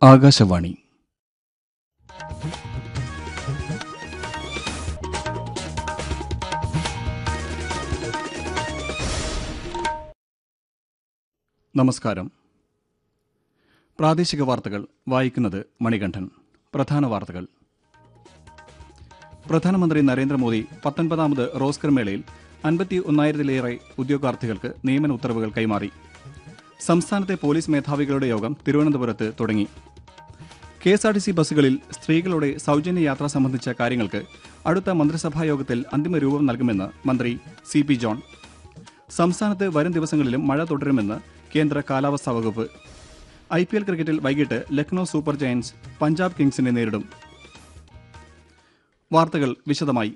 ആകാശവാണി നമസ്കാരം പ്രാദേശിക വാർത്തകൾ വായിക്കുന്നത് മണികണ്ഠൻ പ്രധാന വാർത്തകൾ പ്രധാനമന്ത്രി നരേന്ദ്രമോദി പത്തൊൻപതാമത് റോസ്കർ മേളയിൽ അൻപത്തി ഒന്നായിരത്തിലേറെ ഉദ്യോഗാർത്ഥികൾക്ക് നിയമന ഉത്തരവുകൾ കൈമാറി സംസ്ഥാനത്തെ പോലീസ് മേധാവികളുടെ യോഗം തിരുവനന്തപുരത്ത് തുടങ്ങി K S R T C ബസ്സുകളിൽ സ്ത്രീകളുടെ സൗജന്യ യാത്ര സംബന്ധിച്ച കാര്യങ്ങൾക്ക് അടുത്ത മന്ത്രിസഭാ യോഗത്തിൽ അന്തിമ രൂപം നൽകുമെന്ന് മന്ത്രി സി പി ജോൺ സംസ്ഥാനത്ത് വരും ദിവസങ്ങളിലും മഴ തുടരുമെന്ന് കേന്ദ്ര കാലാവസ്ഥാ വകുപ്പ് ഐ പി എൽ ക്രിക്കറ്റിൽ വൈകിട്ട് ലക്നൌ സൂപ്പർ ജയൻസ് പഞ്ചാബ് കിങ്സിനെ നേരിടും വാർത്തകൾ വിശദമായി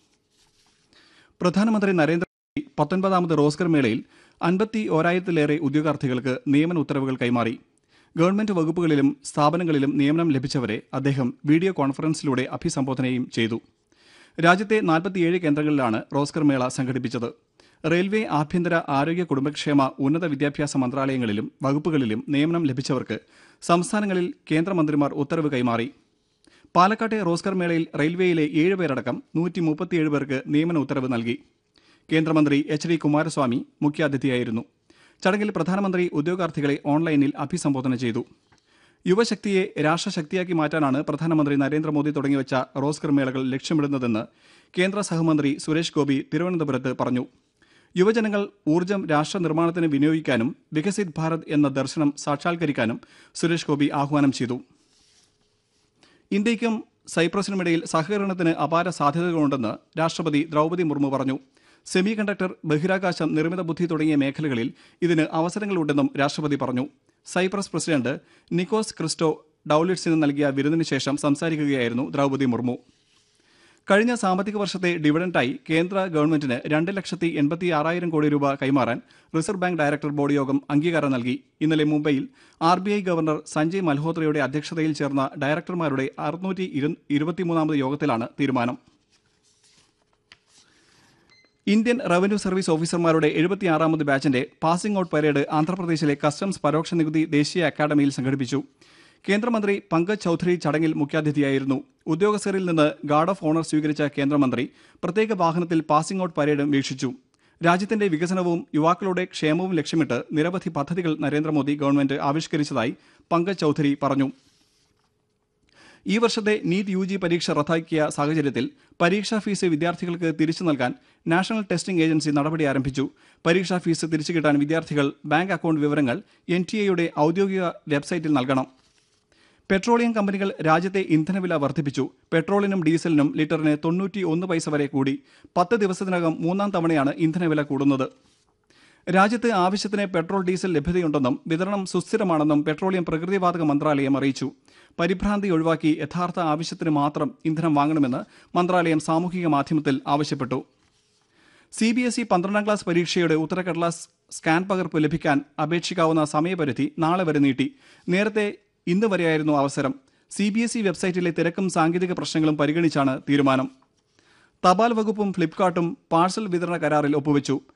പ്രധാനമന്ത്രി നരേന്ദ്രമോദി പത്തൊൻപതാമത് റോസ്കർ മേളയിൽ അൻപത്തി ഓരായിരത്തിലേറെ ഉദ്യോഗാർത്ഥികൾക്ക് നിയമന ഉത്തരവുകൾ കൈമാറി ഗവൺമെന്റ് വകുപ്പുകളിലും സ്ഥാപനങ്ങളിലും നിയമനം ലഭിച്ചവരെ അദ്ദേഹം വീഡിയോ കോൺഫറൻസിലൂടെ അഭിസംബോധനയും ചെയ്തു രാജ്യത്തെ നാൽപ്പത്തിയേഴ് കേന്ദ്രങ്ങളിലാണ് റോസ്കർ മേള സംഘടിപ്പിച്ചത് റെയിൽവേ ആഭ്യന്തര ആരോഗ്യ കുടുംബക്ഷേമ ഉന്നത വിദ്യാഭ്യാസ മന്ത്രാലയങ്ങളിലും വകുപ്പുകളിലും നിയമനം ലഭിച്ചവർക്ക് സംസ്ഥാനങ്ങളിൽ കേന്ദ്രമന്ത്രിമാർ ഉത്തരവ് കൈമാറി പാലക്കാട്ടെ റോസ്കർ മേളയിൽ റെയിൽവേയിലെ ഏഴ് പേരടക്കം നൂറ്റി മുപ്പത്തിയേഴ് പേർക്ക് നിയമന ഉത്തരവ് നൽകി കേന്ദ്രമന്ത്രി എച്ച് ഡി കുമാരസ്വാമി മുഖ്യാതിഥിയായിരുന്നു ചടങ്ങിൽ പ്രധാനമന്ത്രി ഉദ്യോഗാർത്ഥികളെ ഓൺലൈനിൽ അഭിസംബോധന ചെയ്തു യുവശക്തിയെ രാഷ്ട്രശക്തിയാക്കി മാറ്റാനാണ് പ്രധാനമന്ത്രി നരേന്ദ്രമോദി തുടങ്ങിവച്ച റോസ്കർ മേളകൾ ലക്ഷ്യമിടുന്നതെന്ന് കേന്ദ്ര സഹമന്ത്രി സുരേഷ് ഗോപി തിരുവനന്തപുരത്ത് പറഞ്ഞു യുവജനങ്ങൾ ഊർജ്ജം രാഷ്ട്ര നിർമ്മാണത്തിന് വിനിയോഗിക്കാനും വികസിത് ഭാരത് എന്ന ദർശനം സാക്ഷാത്കരിക്കാനും സുരേഷ് ഗോപി ആഹ്വാനം ചെയ്തു ഇന്ത്യയ്ക്കും സൈപ്രസിനുമിടയിൽ സഹകരണത്തിന് അപാര സാധ്യതകളുണ്ടെന്ന് രാഷ്ട്രപതി ദ്രൗപദി മുർമു പറഞ്ഞു സെമി കണ്ടക്ടർ ബഹിരാകാശം നിർമ്മിത ബുദ്ധി തുടങ്ങിയ മേഖലകളിൽ ഇതിന് അവസരങ്ങളുണ്ടെന്നും രാഷ്ട്രപതി പറഞ്ഞു സൈപ്രസ് പ്രസിഡന്റ് നിക്കോസ് ക്രിസ്റ്റോ ഡൌലിറ്റ്സിന് നൽകിയ വിരുന്നിന് ശേഷം സംസാരിക്കുകയായിരുന്നു ദ്രൗപദി മുർമു കഴിഞ്ഞ സാമ്പത്തിക വർഷത്തെ ഡിവിഡന്റായി കേന്ദ്ര ഗവൺമെന്റിന് രണ്ട് ലക്ഷത്തി എൺപത്തി ആറായിരം കോടി രൂപ കൈമാറാൻ റിസർവ് ബാങ്ക് ഡയറക്ടർ ബോർഡ് യോഗം അംഗീകാരം നൽകി ഇന്നലെ മുംബൈയിൽ R B I governor Sanjay മൽഹോത്രയുടെ അധ്യക്ഷതയിൽ ചേർന്ന ഡയറക്ടർമാരുടെ അറുന്നൂറ്റി ഇരുപത്തിമൂന്നാമത് യോഗത്തിലാണ് തീരുമാനം ഇന്ത്യൻ റവന്യൂ സർവീസ് ഓഫീസർമാരുടെ എഴുപത്തിയാറാമത് ബാച്ചിന്റെ പാസിംഗ് ഔട്ട് പരേഡ് ആന്ധ്രാപ്രദേശിലെ കസ്റ്റംസ് പരോക്ഷ നികുതി ദേശീയ അക്കാദമിയിൽ സംഘടിപ്പിച്ചു കേന്ദ്രമന്ത്രി പങ്കജ് ചൌധരി ചടങ്ങിൽ മുഖ്യാതിഥിയായിരുന്നു ഉദ്യോഗസ്ഥരിൽ നിന്ന് ഗാർഡ് ഓഫ് ഓണർ സ്വീകരിച്ച കേന്ദ്രമന്ത്രി പ്രത്യേക വാഹനത്തിൽ പാസിംഗ് ഔട്ട് പരേഡും വീക്ഷിച്ചു രാജ്യത്തിന്റെ വികസനവും യുവാക്കളുടെ ക്ഷേമവും ലക്ഷ്യമിട്ട് നിരവധി പദ്ധതികൾ നരേന്ദ്രമോദി ഗവൺമെന്റ് ആവിഷ്കരിച്ചതായി പങ്കജ് ചൌധരി പറഞ്ഞു ഈ വർഷത്തെ നീറ്റ് യു ജി പരീക്ഷ റദ്ദാക്കിയ സാഹചര്യത്തിൽ പരീക്ഷാ ഫീസ് വിദ്യാർത്ഥികൾക്ക് തിരിച്ചു നൽകാൻ നാഷണൽ ടെസ്റ്റിംഗ് ഏജൻസി നടപടി ആരംഭിച്ചു പരീക്ഷാ ഫീസ് തിരിച്ചു കിട്ടാൻ വിദ്യാർത്ഥികൾ ബാങ്ക് അക്കൗണ്ട് വിവരങ്ങൾ എൻ ടി എയുടെ ഔദ്യോഗിക വെബ്സൈറ്റിൽ നൽകണം പെട്രോളിയം കമ്പനികൾ രാജ്യത്തെ ഇന്ധനവില വർദ്ധിപ്പിച്ചു പെട്രോളിനും ഡീസലിനും ലിറ്ററിന് തൊണ്ണൂറ്റി ഒന്ന് പൈസ വരെ കൂടി പത്ത് ദിവസത്തിനകം മൂന്നാം തവണയാണ് ഇന്ധനവില കൂടുന്നത് രാജ്യത്ത് ആവശ്യത്തിന് പെട്രോൾ ഡീസൽ ലഭ്യതയുണ്ടെന്നും വിതരണം സുസ്ഥിരമാണെന്നും പെട്രോളിയം പ്രകൃതിവാതക മന്ത്രാലയം അറിയിച്ചു പരിഭ്രാന്തി ഒഴിവാക്കി യഥാർത്ഥ ആവശ്യത്തിന് മാത്രം ഇന്ധനം വാങ്ങണമെന്ന് മന്ത്രാലയം സാമൂഹിക മാധ്യമത്തിൽ ആവശ്യപ്പെട്ടു സി ബി എസ് ഇ പന്ത്രണ്ടാം ക്ലാസ് പരീക്ഷയുടെ ഉത്തരക്കടലാസ് സ്കാൻ പകർപ്പ് ലഭിക്കാൻ അപേക്ഷിക്കാവുന്ന സമയപരിധി നാളെ വരെ നീട്ടി നേരത്തെ ഇന്ന് വരെയായിരുന്നു അവസരം സി ബി എസ് ഇ വെബ്സൈറ്റിലെ തിരക്കും സാങ്കേതിക പ്രശ്നങ്ങളും പരിഗണിച്ചാണ് തീരുമാനം തപാൽ വകുപ്പും ഫ്ലിപ്കാർട്ടും പാഴ്സൽ വിതരണ കരാറിൽ ഒപ്പുവെച്ചു